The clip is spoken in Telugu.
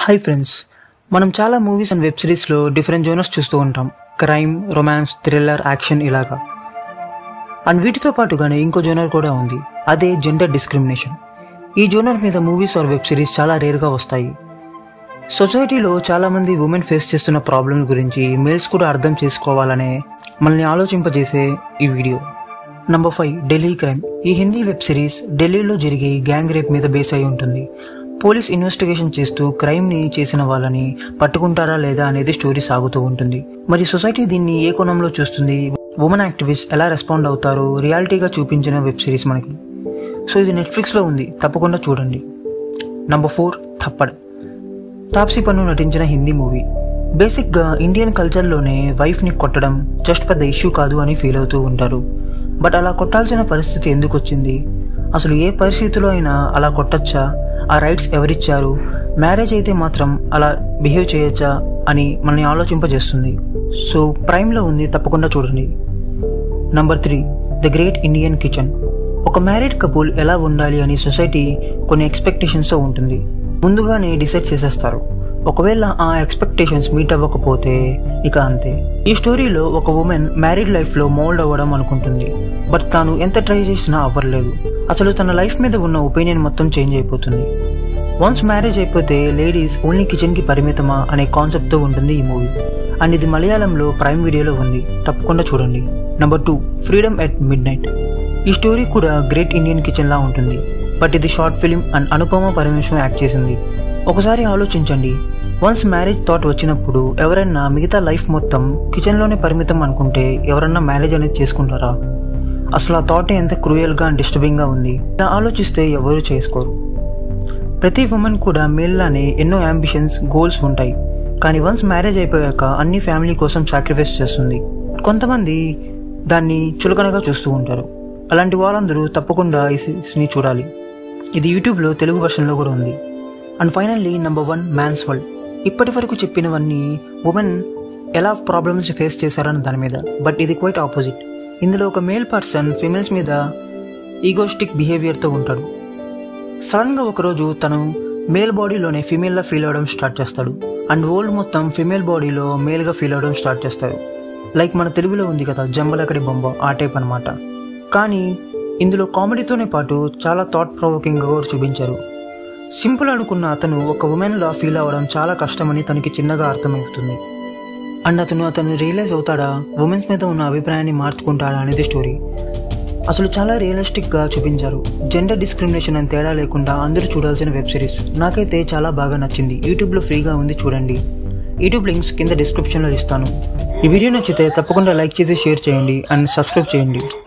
హాయ్ ఫ్రెండ్స్ మనం చాలా మూవీస్ అండ్ వెబ్ సిరీస్లో డిఫరెంట్ జోనర్స్ చూస్తూ ఉంటాం క్రైమ్ రొమాన్స్ థ్రిల్లర్ యాక్షన్ ఇలాగా అండ్ వీటితో పాటుగానే ఇంకో జోనర్ కూడా ఉంది అదే జెండర్ డిస్క్రిమినేషన్ ఈ జోనర్ మీద మూవీస్ ఆర్ వెబ్ సిరీస్ చాలా రేర్గా వస్తాయి సొసైటీలో చాలామంది ఉమెన్ ఫేస్ చేస్తున్న ప్రాబ్లమ్స్ గురించి మేల్స్ కూడా అర్థం చేసుకోవాలనే మనల్ని ఆలోచింపజేసే ఈ video number five Delhi crime ఈ హిందీ వెబ్ సిరీస్ ఢిల్లీలో జరిగే గ్యాంగ్ రేప్ మీద బేస్ అయి ఉంటుంది పోలీస్ ఇన్వెస్టిగేషన్ చేస్తూ క్రైమ్ని చేసిన వాళ్ళని పట్టుకుంటారా లేదా అనేది స్టోరీ సాగుతూ ఉంటుంది మరి సొసైటీ దీన్ని ఏ కోణంలో చూస్తుంది ఉమెన్ యాక్టివిస్ట్ ఎలా రెస్పాండ్ అవుతారో రియాలిటీగా చూపించిన వెబ్ సిరీస్ మనకి సో ఇది నెట్ఫ్లిక్స్లో ఉంది తప్పకుండా చూడండి నంబర్ ఫోర్ థప్పడ్ తాప్సీ పన్ను నటించిన హిందీ మూవీ బేసిక్గా ఇండియన్ కల్చర్లోనే వైఫ్ని కొట్టడం జస్ట్ పెద్ద ఇష్యూ కాదు అని ఫీల్ అవుతూ ఉంటారు బట్ అలా కొట్టాల్సిన పరిస్థితి ఎందుకు వచ్చింది అసలు ఏ పరిస్థితిలో అయినా అలా కొట్టచ్చా ఆ రైట్స్ ఎవరిచ్చారు మ్యారేజ్ అయితే మాత్రం అలా బిహేవ్ చేయొచ్చా అని మనల్ని ఆలోచింపజేస్తుంది సో ప్రైమ్లో ఉంది తప్పకుండా చూడండి number three the great Indian kitchen ఒక మ్యారీడ్ కపుల్ ఎలా ఉండాలి అని సొసైటీ కొన్ని ఎక్స్పెక్టేషన్స్తో ఉంటుంది ముందుగానే డిసైడ్ చేసేస్తారు ఒకవేళ ఆ ఎక్స్పెక్టేషన్స్ మీట్ అవ్వకపోతే ఇక అంతే ఈ స్టోరీలో ఒక ఉమెన్ మ్యారీడ్ లైఫ్లో మోల్డ్ అవ్వడం అనుకుంటుంది బట్ తాను ఎంత ట్రై చేసినా అవ్వలేదు అసలు తన లైఫ్ మీద ఉన్న ఒపీనియన్ మొత్తం చేంజ్ అయిపోతుంది వన్స్ మ్యారేజ్ అయిపోతే లేడీస్ ఓన్లీ కిచెన్కి పరిమితమా అనే కాన్సెప్ట్తో ఉంటుంది ఈ మూవీ అండ్ ఇది మలయాళంలో ప్రైమ్ వీడియోలో ఉంది తప్పకుండా చూడండి number two freedom at midnight ఈ స్టోరీ కూడా గ్రేట్ ఇండియన్ కిచెన్ లా ఉంటుంది బట్ ఇది short film and Anupama Parameswaran act చేసింది ఒకసారి ఆలోచించండి వన్స్ మ్యారేజ్ థాట్ వచ్చినప్పుడు ఎవరైనా మిగతా లైఫ్ మొత్తం కిచెన్లోనే పరిమితం అనుకుంటే ఎవరన్నా మ్యారేజ్ అనేది చేసుకుంటారా అసలు ఆ థాట్ ఎంత క్రూయల్గా అండ్ డిస్టర్బింగ్గా ఉంది ఇలా ఆలోచిస్తే ఎవరు చేసుకోరు ప్రతి ఉమెన్ కూడా మేల్లానే ఎన్నో అంబిషన్స్ గోల్స్ ఉంటాయి కానీ వన్స్ మ్యారేజ్ అయిపోయాక అన్ని ఫ్యామిలీ కోసం సాక్రిఫైస్ చేస్తుంది కొంతమంది దాన్ని చులకనగా చూస్తూ ఉంటారు అలాంటి వాళ్ళందరూ తప్పకుండా ఈ సిరీస్ని చూడాలి ఇది యూట్యూబ్లో తెలుగు వర్షన్లో కూడా ఉంది and finally number one man's world ఇప్పటి వరకు చెప్పినవన్నీ ఉమెన్ ఎలా ప్రాబ్లమ్స్ ఫేస్ చేశారని దాని మీద బట్ ఇది క్వైట్ ఆపోజిట్ ఇందులో ఒక మేల్ పర్సన్ ఫిమేల్స్ మీద ఈగోస్టిక్ బిహేవియర్తో ఉంటాడు సడన్గా ఒకరోజు తను మేల్ బాడీలోనే ఫిమేల్లా ఫీల్ అవ్వడం స్టార్ట్ చేస్తాడు అండ్ వరల్డ్ మొత్తం ఫిమేల్ బాడీలో మేల్గా ఫీల్ అవ్వడం స్టార్ట్ చేస్తాడు లైక్ మన తెలుగులో ఉంది కదా జంబలకడి బొమ్మ ఆ టైప్ అనమాట కానీ ఇందులో కామెడీతోనే పాటు చాలా థాట్ ప్రొవోకింగ్గా కూడా చూపించారు సింపుల్ అనుకున్న అతను ఒక ఉమెన్లా ఫీల్ అవ్వడం చాలా కష్టమని తనకి చిన్నగా అర్థమవుతుంది అండ్ అతను అతను రియలైజ్ అవుతాడా ఉమెన్స్ మీద ఉన్న అభిప్రాయాన్ని మార్చుకుంటాడా అనేది స్టోరీ అసలు చాలా రియలిస్టిక్గా చూపించారు జెండర్ డిస్క్రిమినేషన్ అని తేడా లేకుండా అందరూ చూడాల్సిన వెబ్ సిరీస్ నాకైతే చాలా బాగా నచ్చింది యూట్యూబ్లో ఫ్రీగా ఉంది చూడండి యూట్యూబ్ లింక్స్ కింద డిస్క్రిప్షన్లో ఇస్తాను ఈ వీడియో నచ్చితే తప్పకుండా లైక్ చేసి షేర్ చేయండి అండ్ సబ్స్క్రైబ్ చేయండి